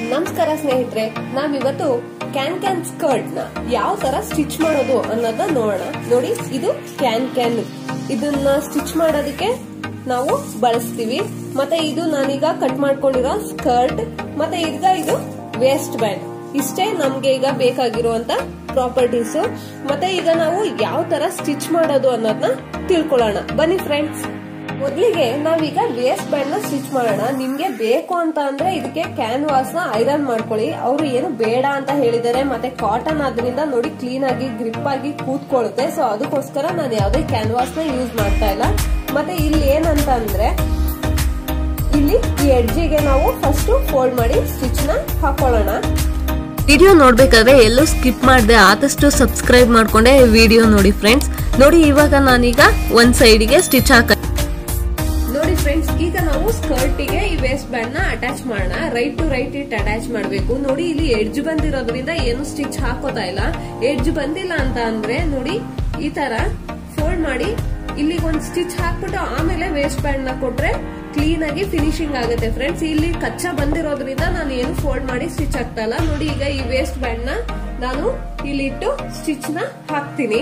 ನಮಸ್ಕಾರ ಸ್ನೇಹಿತರೆ ನಾವಿವತ್ತು ಕ್ಯಾನ್ ಕ್ಯಾನ್ ಸ್ಕರ್ಟ್ ನ ಯಾವ ತರ ಸ್ಟಿಚ್ ಮಾಡೋದು ಅನ್ನೋದನ್ನ ನೋಡೋಣ ನೋಡಿ ಇದು ಕ್ಯಾನ್ ಕ್ಯಾನ್ ಇದನ್ನ ಸ್ಟಿಚ್ ಮಾಡೋದಕ್ಕೆ ನಾವು ಬಳಸ್ತೀವಿ ಮತ್ತೆ ಇದು ನಾನೀಗ ಕಟ್ ಮಾಡ್ಕೊಂಡಿರೋ ಸ್ಕರ್ಟ್ ಮತ್ತೆ ಈಗ ಇದು ವೇಸ್ಟ್ ಬ್ಯಾಂಡ್ ಇಷ್ಟೇ ನಮ್ಗೆ ಈಗ ಬೇಕಾಗಿರುವಂತ ಪ್ರಾಪರ್ಟೀಸ್ ಮತ್ತೆ ಈಗ ನಾವು ಯಾವ ತರ ಸ್ಟಿಚ್ ಮಾಡೋದು ಅನ್ನೋದನ್ನ ತಿಳ್ಕೊಳ್ಳೋಣ ಬನ್ನಿ ಫ್ರೆಂಡ್ಸ್ ಮೊದಲಿಗೆ ನಾವೀಗ ವೇಸ್ಟ್ ಬ್ಯಾಂಡ್ ನ ಸ್ಟಿಚ್ ಮಾಡೋಣ ನಿಮ್ಗೆ ಬೇಕು ಅಂತ ಅಂದ್ರೆ ಇದಕ್ಕೆ ಕ್ಯಾನ್ವಾಸ್ ನ ಐರನ್ ಮಾಡ್ಕೊಳ್ಳಿ ಅವರು ಏನು ಬೇಡ ಅಂತ ಹೇಳಿದ್ದಾರೆ ಮತ್ತೆ ಕಾಟನ್ ಆದ್ರಿಂದ ನೋಡಿ ಕ್ಲೀನ್ ಆಗಿ ಗ್ರಿಪ್ ಆಗಿ ಕೂತ್ಕೊಳ್ಳುತ್ತೆ ಸೊ ಅದಕ್ಕೋಸ್ಕರ ನಾನು ಯಾವುದೇ ಕ್ಯಾನ್ವಾಸ್ ನ ಯೂಸ್ ಮಾಡ್ತಾ ಇಲ್ಲ ಮತ್ತೆ ಇಲ್ಲಿ ಏನಂತ ಅಂದ್ರೆ ಇಲ್ಲಿ ಈ ಎಡ್ಜಿಗೆ ನಾವು ಫಸ್ಟ್ ಫೋಲ್ಡ್ ಮಾಡಿ ಸ್ಟಿಚ್ ನ ಹಾಕೊಳ್ಳೋಣ ವಿಡಿಯೋ ನೋಡ್ಬೇಕಾದ್ರೆ ಎಲ್ಲೂ ಸ್ಕಿಪ್ ಮಾಡದೆ ಆದಷ್ಟು ಸಬ್ಸ್ಕ್ರೈಬ್ ಮಾಡ್ಕೊಂಡೆ ವಿಡಿಯೋ ನೋಡಿ ಫ್ರೆಂಡ್ಸ್ ನೋಡಿ ಇವಾಗ ನಾನೀಗ ಒಂದ್ ಸೈಡ್ಗೆ ಸ್ಟಿಚ್ ಹಾಕ ನೋಡಿ ಫ್ರೆಂಡ್ಸ್ ಈಗ ನಾವು ಸ್ಕರ್ಟ್ ಗೆ ಈ ವೇಸ್ಟ್ ಬ್ಯಾಂಡ್ ನ ಅಟ್ಯಾಚ್ ಮಾಡೋಣ right to right it attach ಮಾಡಬೇಕು ನೋಡಿ ಇಲ್ಲಿ ಎಡ್ಜ್ ಬಂದಿರೋದ್ರಿಂದ ಏನು ಸ್ಟಿಚ್ ಹಾಕೋತಾ ಇಲ್ಲ ಎಡ್ಜ್ ಬಂದಿಲ್ಲ ಅಂತ ಅಂದ್ರೆ ನೋಡಿ ಈ ತರ ಫೋಲ್ಡ್ ಮಾಡಿ ಇಲ್ಲಿಗೆ ಒಂದು ಸ್ಟಿಚ್ ಹಾಕ್ಬಿಟ್ಟು ಆಮೇಲೆ ವೇಸ್ಟ್ ಬ್ಯಾಂಡ್ ನ ಕೊಟ್ರೆ ಕ್ಲೀನ್ ಆಗಿ ಫಿನಿಶಿಂಗ್ ಆಗುತ್ತೆ ಫ್ರೆಂಡ್ಸ್ ಇಲ್ಲಿ ಕಚ್ಚಾ ಬಂದಿರೋದ್ರಿಂದ ನಾನು ಏನು ಫೋಲ್ಡ್ ಮಾಡಿ ಸ್ಟಿಚ್ ಆಗ್ತಾ ಇಲ್ಲ ನೋಡಿ ಈಗ ಈ ವೇಸ್ಟ್ ಬ್ಯಾಂಡ್ ನ ನಾನು ಇಲ್ಲಿ ಇಟ್ಟು ಸ್ಟಿಚ್ ನ ಹಾಕ್ತೀನಿ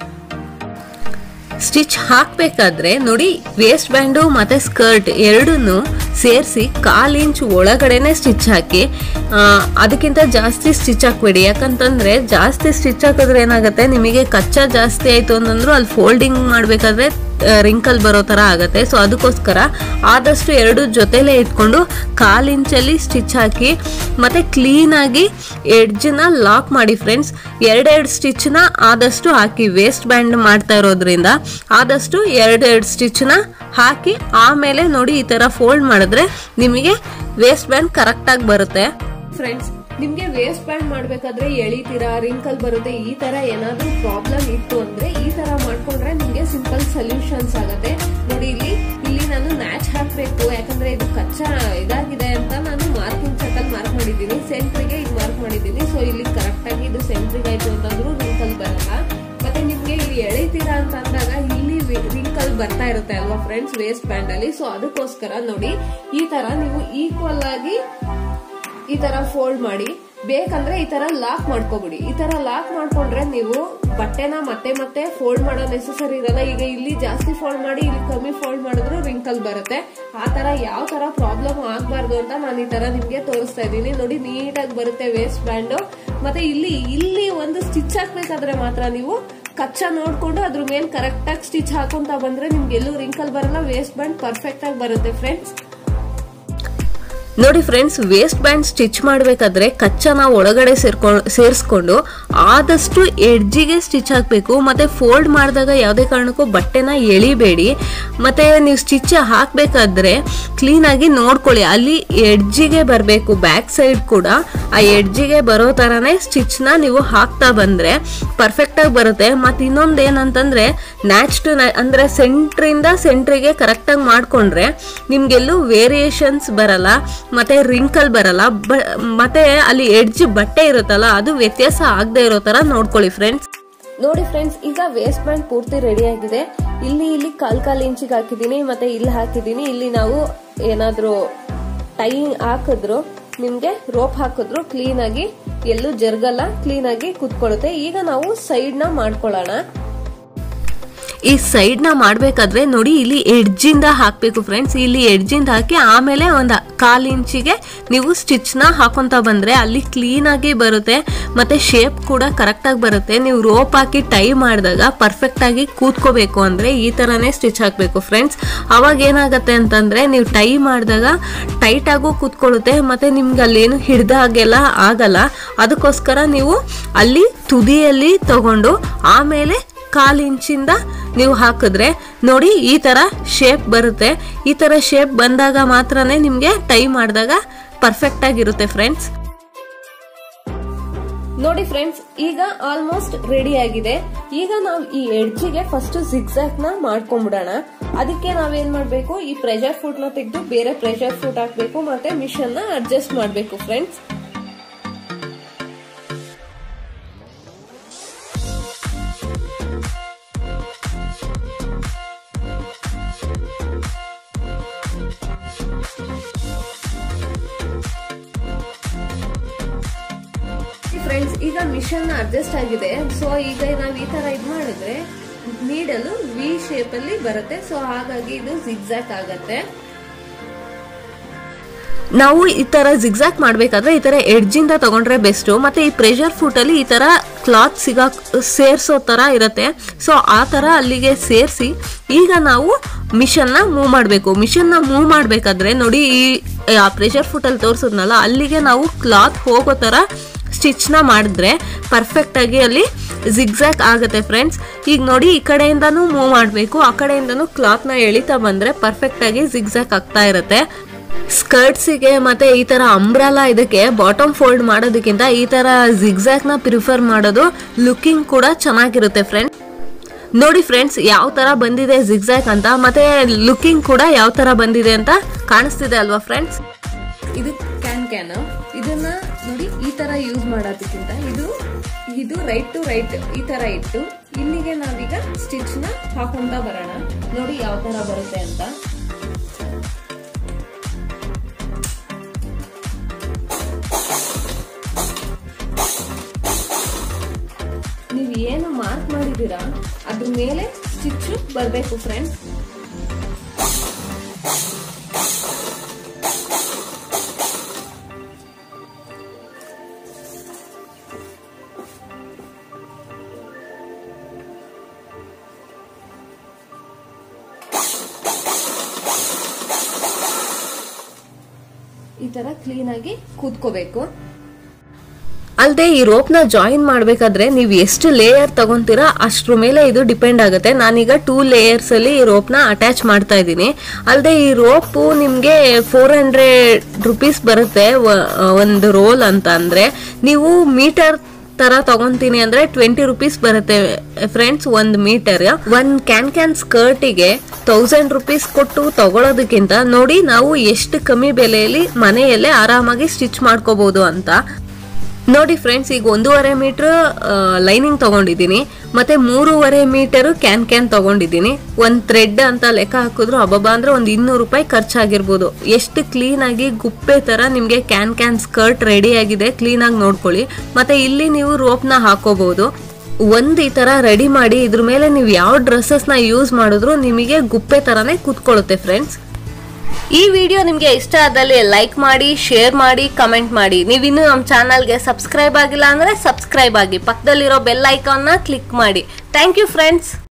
ಸ್ಟಿಚ್ ಹಾಕ್ಬೇಕಾದ್ರೆ ನೋಡಿ ವೇಸ್ಟ್ ಬ್ಯಾಂಡು ಮತ್ತೆ ಸ್ಕರ್ಟ್ ಎರಡನ್ನು ಸೇರಿಸಿ ಕಾಲ್ ಇಂಚ್ ಒಳಗಡೆನೆ ಸ್ಟಿಚ್ ಹಾಕಿ ಆ, ಅದಕ್ಕಿಂತ ಜಾಸ್ತಿ ಸ್ಟಿಚ್ ಹಾಕ್ಬೇಡಿ ಯಾಕಂತಂದ್ರೆ ಜಾಸ್ತಿ ಸ್ಟಿಚ್ ಹಾಕಿದ್ರೆ ಏನಾಗುತ್ತೆ ನಿಮಗೆ ಕಚ್ಚಾ ಜಾಸ್ತಿ ಆಯ್ತು ಅಂತಂದ್ರು ಅಲ್ಲಿ ಫೋಲ್ಡಿಂಗ್ ಮಾಡ್ಬೇಕಾದ್ರೆ ರಿಂಕಲ್ ಬರೋ ತರ ಆಗತ್ತೆ ಸೊ ಅದಕ್ಕೋಸ್ಕರ ಆದಷ್ಟು ಎರಡು ಜೊತೆಲೇ ಇಟ್ಕೊಂಡು ಕಾಲ್ ಇಂಚಲ್ಲಿ ಸ್ಟಿಚ್ ಹಾಕಿ ಮತ್ತೆ ಕ್ಲೀನ್ ಆಗಿ ಎಡ್ಜ್ನ ಲಾಕ್ ಮಾಡಿ ಫ್ರೆಂಡ್ಸ್ ಎರಡೆರಡು ಸ್ಟಿಚ್ನ ಆದಷ್ಟು ಹಾಕಿ ವೇಸ್ಟ್ ಬ್ಯಾಂಡ್ ಮಾಡ್ತಾ ಇರೋದ್ರಿಂದ ಆದಷ್ಟು ಎರಡೆರಡು ಸ್ಟಿಚ್ನ ಹಾಕಿ ಆಮೇಲೆ ನೋಡಿ ಈ ತರ ಫೋಲ್ಡ್ ಮಾಡಿದ್ರೆ ನಿಮಗೆ ವೇಸ್ಟ್ ಬ್ಯಾಂಡ್ ಕರೆಕ್ಟಾಗಿ ಬರುತ್ತೆ ಫ್ರೆಂಡ್ಸ್ ನಿಮ್ಗೆ ವೇಸ್ಟ್ ಬ್ಯಾಂಡ್ ಮಾಡ್ಬೇಕಾದ್ರೆ ಎಳಿತೀರಾ ರಿಂಕಲ್ ಬರುತ್ತೆ ಈ ತರ ಏನಾದ್ರೂ ಪ್ರಾಬ್ಲಮ್ ಇತ್ತು ಅಂದ್ರೆ ಈ ತರ ಮಾಡ್ಕೊಂಡ್ರೆ ನಿಮ್ಗೆ ಸಿಂಪಲ್ ಸೊಲ್ಯೂಷನ್ಸ್ ಆಗುತ್ತೆ ನೋಡಿ ಇಲ್ಲಿ ಇಲ್ಲಿ ನಾನು ಮ್ಯಾಚ್ ಹಾಕ್ಬೇಕು ಯಾಕಂದ್ರೆ ಇದು ಕಚ್ಚಾ ಇದಾಗಿದೆ ಅಂತ ನಾನು ಮಾರ್ಕಿಂಗ್ ಚಕಲ್ ಮಾರ್ಕ್ ಮಾಡಿದ್ದೀನಿ ಸೆಂಟ್ರಿಗೆ ಇದು ಮಾರ್ಕ್ ಮಾಡಿದ್ದೀನಿ ಸೊ ಇಲ್ಲಿ ಕರೆಕ್ಟ್ ಆಗಿ ಇದು ಸೆಂಟ್ರಿಗೆ ಆಯ್ತು ಅಂತಂದ್ರೂ ರಿಂಕಲ್ ಬರಲ್ಲ ಮತ್ತೆ ನಿಮ್ಗೆ ಇಲ್ಲಿ ಎಳಿತೀರಾ ಅಂತ ಅಂದಾಗ ಇಲ್ಲಿ ರಿಂಕಲ್ ಬರ್ತಾ ಇರುತ್ತೆ ಅಲ್ವಾ ಫ್ರೆಂಡ್ಸ್ ವೇಸ್ಟ್ ಬ್ಯಾಂಡ್ ಅಲ್ಲಿ ಸೊ ಅದಕ್ಕೋಸ್ಕರ ನೋಡಿ ಈ ತರ ನೀವು ಈಕ್ವಲ್ ಆಗಿ ಈ ತರ ಫೋಲ್ಡ್ ಮಾಡಿ ಬೇಕಂದ್ರೆ ಈ ತರ ಲಾಕ್ ಮಾಡ್ಕೋಬಿಡಿ ಈ ತರ ಲಾಕ್ ಮಾಡ್ಕೊಂಡ್ರೆ ನೀವು ಬಟ್ಟೆನ ಮತ್ತೆ ಮತ್ತೆ ಫೋಲ್ಡ್ ಮಾಡೋ ನೆಸಸರಿ ಇರಲ್ಲ ಈಗ ಇಲ್ಲಿ ಜಾಸ್ತಿ ಫೋಲ್ಡ್ ಮಾಡಿ ಇಲ್ಲಿ ಕಮ್ಮಿ ಫೋಲ್ಡ್ ಮಾಡಿದ್ರು ರಿಂಕಲ್ ಬರುತ್ತೆ ಆ ತರ ಯಾವ ತರ ಪ್ರಾಬ್ಲಮ್ ಆಗ್ಬಾರ್ದು ಅಂತ ನಾನು ಈ ತರ ನಿಮ್ಗೆ ತೋರಿಸ್ತಾ ಇದ್ದೀನಿ ನೋಡಿ ನೀಟಾಗಿ ಬರುತ್ತೆ ವೇಸ್ಟ್ ಬ್ಯಾಂಡ್ ಮತ್ತೆ ಇಲ್ಲಿ ಇಲ್ಲಿ ಒಂದು ಸ್ಟಿಚ್ ಹಾಕ್ಬೇಕಾದ್ರೆ ಮಾತ್ರ ನೀವು ಕಚ್ಚಾ ನೋಡ್ಕೊಂಡು ಅದ್ರ ಮೇಲೆ ಕರೆಕ್ಟ್ ಆಗಿ ಸ್ಟಿಚ್ ಹಾಕೊಂತ ಬಂದ್ರೆ ನಿಮ್ಗೆ ಎಲ್ಲೂ ರಿಂಕಲ್ ಬರಲ್ಲ ವೇಸ್ಟ್ ಬ್ಯಾಂಡ್ ಪರ್ಫೆಕ್ಟ್ ಆಗಿ ಬರುತ್ತೆ ಫ್ರೆಂಡ್ಸ್ ನೋಡಿ ಫ್ರೆಂಡ್ಸ್ ವೇಸ್ಟ್ ಬ್ಯಾಂಡ್ ಸ್ಟಿಚ್ ಮಾಡಬೇಕಾದ್ರೆ ಕಚ್ಚಾನ ಒಳಗಡೆ ಸೇರ್ಕೊಂಡು ಸೇರಿಸ್ಕೊಂಡು ಆದಷ್ಟು ಎಡ್ಜಿಗೆ ಸ್ಟಿಚ್ ಹಾಕಬೇಕು ಮತ್ತೆ ಫೋಲ್ಡ್ ಮಾಡಿದಾಗ ಯಾವುದೇ ಕಾರಣಕ್ಕೂ ಬಟ್ಟೆನ ಎಳಿಬೇಡಿ ಮತ್ತೆ ನೀವು ಸ್ಟಿಚ್ ಹಾಕಬೇಕಾದ್ರೆ ಕ್ಲೀನಾಗಿ ನೋಡ್ಕೊಳ್ಳಿ ಅಲ್ಲಿ ಎಡ್ಜಿಗೆ ಬರಬೇಕು ಬ್ಯಾಕ್ ಸೈಡ್ ಕೂಡ ಆ ಎಡ್ಜಿಗೆ ಬರೋ ಥರನೇ ಸ್ಟಿಚ್ನ ನೀವು ಹಾಕ್ತಾ ಬಂದರೆ ಪರ್ಫೆಕ್ಟಾಗಿ ಬರುತ್ತೆ ಮತ್ತು ಇನ್ನೊಂದು ಏನಂತಂದರೆ ನ್ಯಾಚ್ ಟು ಅಂದರೆ ಸೆಂಟ್ರಿಂದ ಸೆಂಟ್ರಿಗೆ ಕರೆಕ್ಟಾಗಿ ಮಾಡಿಕೊಂಡ್ರೆ ನಿಮಗೆಲ್ಲೂ ವೇರಿಯೇಷನ್ಸ್ ಬರಲ್ಲ ಮತ್ತೆ ರಿಂಕಲ್ ಬರಲ್ಲ ಬ ಮತ್ತೆ ಅಲ್ಲಿ ಎಡ್ಜ್ ಬಟ್ಟೆ ಇರುತ್ತಲ್ಲ ಅದು ವ್ಯತ್ಯಾಸ ಆಗದೆ ಇರೋ ತರ ನೋಡ್ಕೊಳ್ಳಿ ಫ್ರೆಂಡ್ಸ್ ನೋಡಿ ಫ್ರೆಂಡ್ಸ್ ಈಗ ವೇಸ್ಟ್ ಬ್ಯಾಂಡ್ ಪೂರ್ತಿ ರೆಡಿ ಆಗಿದೆ ಇಲ್ಲಿ ಇಲ್ಲಿ ಕಾಲ್ ಕಾಲ್ ಇಂಚಿಗೆ ಹಾಕಿದೀನಿ ಮತ್ತೆ ಇಲ್ಲಿ ಹಾಕಿದೀನಿ ಇಲ್ಲಿ ನಾವು ಏನಾದ್ರೂ ಟೈ ಹಾಕಿದ್ರು ನಿಮ್ಗೆ ರೋಪ್ ಹಾಕಿದ್ರು ಕ್ಲೀನ್ ಆಗಿ ಎಲ್ಲೂ ಜರ್ಗಲ್ಲ ಕ್ಲೀನ್ ಆಗಿ ಕುತ್ಕೊಳ್ಳುತ್ತೆ ಈಗ ನಾವು ಸೈಡ್ ನ ಮಾಡ್ಕೊಳ್ಳೋಣ ಈ ಸೈಡ್ ನ ಮಾಡ್ಬೇಕಾದ್ರೆ ನೋಡಿ ಇಲ್ಲಿ ಎಡ್ಜಿಂದ ಹಾಕ್ಬೇಕು ಫ್ರೆಂಡ್ಸ್ ಇಲ್ಲಿ ಎಡ್ಜಿಂದ ಹಾಕಿ ಆಮೇಲೆ ಒಂದು ಕಾಲ್ ಇಂಚಿಗೆ ನೀವು ಸ್ಟಿಚ್ ನ ಹಾಕೊಂತ ಬಂದ್ರೆ ಅಲ್ಲಿ ಕ್ಲೀನ್ ಆಗಿ ಬರುತ್ತೆ ಮತ್ತೆ ಶೇಪ್ ಕೂಡ ಕರೆಕ್ಟ್ ಆಗಿ ಬರುತ್ತೆ ನೀವು ರೋಪ್ ಹಾಕಿ ಟೈ ಮಾಡಿದಾಗ ಪರ್ಫೆಕ್ಟ್ ಆಗಿ ಕೂತ್ಕೋಬೇಕು ಅಂದ್ರೆ ಈ ತರನೇ ಸ್ಟಿಚ್ ಹಾಕ್ಬೇಕು ಫ್ರೆಂಡ್ಸ್ ಅವಾಗ ಏನಾಗುತ್ತೆ ಅಂತಂದ್ರೆ ನೀವು ಟೈ ಮಾಡಿದಾಗ ಟೈಟ್ ಆಗು ಕೂತ್ಕೊಳ್ಳುತ್ತೆ ಮತ್ತೆ ನಿಮ್ಗೆ ಅಲ್ಲೇನು ಹಿಡ್ದ ಹಾಗೆಲ್ಲ ಆಗಲ್ಲ ಅದಕ್ಕೋಸ್ಕರ ನೀವು ಅಲ್ಲಿ ತುದಿಯಲ್ಲಿ ತಗೊಂಡು ಆಮೇಲೆ ಕಾಲು ಇಂಚಿಂದ ನೀವು ಹಾಕಿದ್ರೆ ನೋಡಿ ಈ ಥರ ಶೇಪ್ ಬರುತ್ತೆ ಈ ಥರ ಶೇಪ್ ಬಂದಾಗ ಮಾತ್ರನೇ ನಿಮಗೆ ಟೈ ಮಾಡಿದಾಗ ಪರ್ಫೆಕ್ಟ್ ಆಗಿರುತ್ತೆ ಫ್ರೆಂಡ್ಸ್ ನೋಡಿ ಫ್ರೆಂಡ್ಸ್ ಈಗ ಆಲ್ಮೋಸ್ಟ್ ರೆಡಿ ಆಗಿದೆ ಈಗ ನಾವು ಈ ಎಡ್ಜಿಗೆ ಫಸ್ಟ್ ಜಿಗ್ಸಾಕ್ ನ ಮಾಡ್ಕೊಂಡ್ಬಿಡೋಣ ಅದಕ್ಕೆ ನಾವೇನ್ ಮಾಡ್ಬೇಕು ಈ ಪ್ರೆಷರ್ ಫುಡ್ ನ ತೆಗೆದು ಬೇರೆ ಪ್ರೆಷರ್ ಫುಡ್ ಹಾಕ್ಬೇಕು ಮತ್ತೆ ಮಿಷನ್ ನ ಅಡ್ಜಸ್ಟ್ ಮಾಡ್ಬೇಕು ಫ್ರೆಂಡ್ಸ್ ಫ್ರೆಂಡ್ಸ್ ಈಗ ಮಿಷನ್ ಅಡ್ಜಸ್ಟ್ ಆಗಿದೆ ಸೊ ಈಗ ನಾವ್ ಈ ತರ ಇದ್ ಮಾಡಿದ್ರೆ ನೀಡಲು ವಿ ಶೇಪ್ ಅಲ್ಲಿ ಬರುತ್ತೆ ಸೊ ಹಾಗಾಗಿ ಇದು ಜಿಗ್ಜಾಕ್ ಆಗತ್ತೆ ನಾವು ಈ ತರ ಜಿಗ್ಜಾಕ್ ಮಾಡ್ಬೇಕಾದ್ರೆ ಈ ತರ ಎಡ್ಜಿಂದ ತಗೊಂಡ್ರೆ ಬೆಸ್ಟ್ ಮತ್ತೆ ಈ ಪ್ರೆಷರ್ ಫುಟ್ ಅಲ್ಲಿ ಈ ತರ ಕ್ಲಾತ್ ಸಿಗಾಕ್ ಸೇರ್ಸೋ ತರ ಇರುತ್ತೆ ಸೊ ಆ ತರ ಅಲ್ಲಿಗೆ ಸೇರಿಸಿ ಈಗ ನಾವು ಮಿಷನ್ ನ ಮೂವ್ ಮಾಡಬೇಕು ಮಿಷನ್ ನ ಮೂವ್ ಮಾಡ್ಬೇಕಾದ್ರೆ ನೋಡಿ ಈ ಆ ಪ್ರೆಷರ್ ಫುಟ್ ಅಲ್ಲಿ ತೋರಿಸಿದ್ನಲ್ಲ ಅಲ್ಲಿಗೆ ನಾವು ಕ್ಲಾತ್ ಹೋಗೋ ತರ ಸ್ಟಿಚ್ ನ ಮಾಡಿದ್ರೆ ಪರ್ಫೆಕ್ಟ್ ಆಗಿ ಅಲ್ಲಿ ಜಿಗ್ಜಾಕ್ ಆಗುತ್ತೆ ಫ್ರೆಂಡ್ಸ್ ಈಗ ನೋಡಿ ಈ ಕಡೆಯಿಂದನೂ ಮೂವ್ ಮಾಡಬೇಕು ಆ ಕಡೆಯಿಂದನೂ ಕ್ಲಾತ್ ನ ಎಳಿತಾ ಬಂದ್ರೆ ಪರ್ಫೆಕ್ಟ್ ಆಗಿ ಜಿಗ್ಜಾಕ್ ಆಗ್ತಾ ಇರುತ್ತೆ ಸ್ಕರ್ಟ್ಸಿಗೆ ಮತ್ತೆ ಈ ತರ ಅಂಬ್ರಲ್ಲ ಇದಕ್ಕೆ ಬಾಟಮ್ ಫೋಲ್ಡ್ ಮಾಡೋದಕ್ಕಿಂತ ಈ ತರ ಜಿಗ್ಜಾಕ್ ನ ಪ್ರಿಫರ್ ಮಾಡೋದು ಲುಕಿಂಗ್ ಕೂಡ ಚೆನ್ನಾಗಿರುತ್ತೆ ಫ್ರೆಂಡ್ಸ್ ನೋಡಿ ಫ್ರೆಂಡ್ಸ್ ಯಾವ ತರ ಬಂದಿದೆ ಜಿಗ್ಜಾಕ್ ಅಂತ ಮತ್ತೆ ಲುಕಿಂಗ್ ಕೂಡ ಯಾವ ತರ ಬಂದಿದೆ ಅಂತ ಕಾಣಿಸ್ತಿದೆ ಅಲ್ವಾ ಫ್ರೆಂಡ್ಸ್ ಇದು ಕ್ಯಾನ್ ಕ್ಯಾನ್ ಇದನ್ನ ನೋಡಿ ಈ ತರ ಯೂಸ್ ಮಾಡೋದಕ್ಕಿಂತ ಇದು ಇದು ರೈಟ್ ಟು ರೈಟ್ ಈ ತರ ಇಟ್ಟು ಇಲ್ಲಿಗೆ ನಾವೀಗ ಸ್ಟಿಚ್ ನ ಹಾಕೊಂತ ಬರೋಣ ನೋಡಿ ಯಾವ ತರ ಬರುತ್ತೆ ಅಂತ ನೀವು ಏನು ಮಾರ್ಕ್ ಮಾಡಿದೀರಾ ಅದ್ರ ಮೇಲೆ ಸ್ಟಿಚ್ ಬರಬೇಕು ಫ್ರೆಂಡ್ಸ್ ಈ ತರ ಕ್ಲೀನ್ ಆಗಿ ಕೂತ್ಕೋಬೇಕು ಅಲ್ಲದೆ ಈ ರೋಪ್ ನ ಜಾಯಿನ್ ಮಾಡ್ಬೇಕಾದ್ರೆ ನೀವು ಎಷ್ಟು ಲೇಯರ್ ತಗೊಂತೀರಾ ಅಷ್ಟ್ರ ಮೇಲೆ ಇದು ಡಿಪೆಂಡ್ ಆಗುತ್ತೆ ನಾನೀಗ ಟೂ ಲೇಯರ್ಸ್ ಅಲ್ಲಿ ಈ ರೋಪ್ ನ ಅಟ್ಯಾಚ್ ಮಾಡ್ತಾ ಇದ್ದೀನಿ ಅಲ್ಲದೆ ಈ ರೋಪ್ ನಿಮ್ಗೆ ಫೋರ್ ಹಂಡ್ರೆಡ್ ರುಪೀಸ್ ಬರುತ್ತೆ ವ- ಒಂದು ರೋಲ್ ಅಂತ ಅಂದ್ರೆ ನೀವು ಮೀಟರ್ ತರ ತಗೊಂತೀನಿ ಅಂದ್ರೆ ಟ್ವೆಂಟಿ ರುಪೀಸ್ ಬರುತ್ತೆ ಫ್ರೆಂಡ್ಸ್ ಒಂದ್ ಮೀಟರ್ ಒಂದ್ ಕ್ಯಾನ್ ಕ್ಯಾನ್ ಸ್ಕರ್ಟಿಗೆ ತೌಸಂಡ್ ರುಪೀಸ್ ಕೊಟ್ಟು ತಗೊಳೋದಕ್ಕಿಂತ ನೋಡಿ ನಾವು ಎಷ್ಟು ಕಮ್ಮಿ ಬೆಲೆಯಲ್ಲಿ ಮನೆಯಲ್ಲೇ ಆರಾಮಾಗಿ ಸ್ಟಿಚ್ ಮಾಡ್ಕೋಬಹುದು ಅಂತ ನೋಡಿ ಫ್ರೆಂಡ್ಸ್ ಈಗ ಒಂದೂವರೆ ಮೀಟರ್ ಲೈನಿಂಗ್ ತಗೊಂಡಿದ್ದೀನಿ ಮತ್ತೆ ಮೂರುವರೆ ಮೀಟರ್ ಕ್ಯಾನ್ ಕ್ಯಾನ್ ತಗೊಂಡಿದ್ದೀನಿ ಒಂದ್ ಥ್ರೆಡ್ ಅಂತ ಲೆಕ್ಕ ಹಾಕಿದ್ರು ಅಬ್ಬಬ್ಬ ಅಂದ್ರೆ ಒಂದ್ ಇನ್ನೂರು ರೂಪಾಯಿ ಖರ್ಚಾಗಿರ್ಬೋದು ಎಷ್ಟು ಕ್ಲೀನ್ ಆಗಿ ಗುಪ್ಪೆ ತರ ನಿಮ್ಗೆ ಕ್ಯಾನ್ ಕ್ಯಾನ್ ಸ್ಕರ್ಟ್ ರೆಡಿ ಆಗಿದೆ ಕ್ಲೀನ್ ಆಗಿ ನೋಡ್ಕೊಳ್ಳಿ ಮತ್ತೆ ಇಲ್ಲಿ ನೀವು ರೋಪ್ ನ ಹಾಕೋಬಹುದು ಒಂದ್ ಈ ತರ ರೆಡಿ ಮಾಡಿ ಇದ್ರ ಮೇಲೆ ನೀವು ಯಾವ ಡ್ರೆಸ್ಸಸ್ ನ ಯೂಸ್ ಮಾಡಿದ್ರು ನಿಮಗೆ ಗುಪ್ಪೆ ತರಾನೇ ಕೂತ್ಕೊಳ್ಳುತ್ತೆ ಫ್ರೆಂಡ್ಸ್ ಈ ವಿಡಿಯೋ ನಿಮಗೆ ಇಷ್ಟ ಆದಲ್ಲಿ ಲೈಕ್ ಮಾಡಿ ಶೇರ್ ಮಾಡಿ ಕಮೆಂಟ್ ಮಾಡಿ ನೀವಿನ್ನೂ ನಮ್ಮ ಚಾನಲ್ಗೆ ಸಬ್ಸ್ಕ್ರೈಬ್ ಆಗಿಲ್ಲ ಅಂದ್ರೆ ಸಬ್ಸ್ಕ್ರೈಬ್ ಆಗಿ ಪಕ್ಕದಲ್ಲಿರೋ ಬೆಲ್ ಐಕಾನ್ನ ಕ್ಲಿಕ್ ಮಾಡಿ ಥ್ಯಾಂಕ್ ಯು ಫ್ರೆಂಡ್ಸ್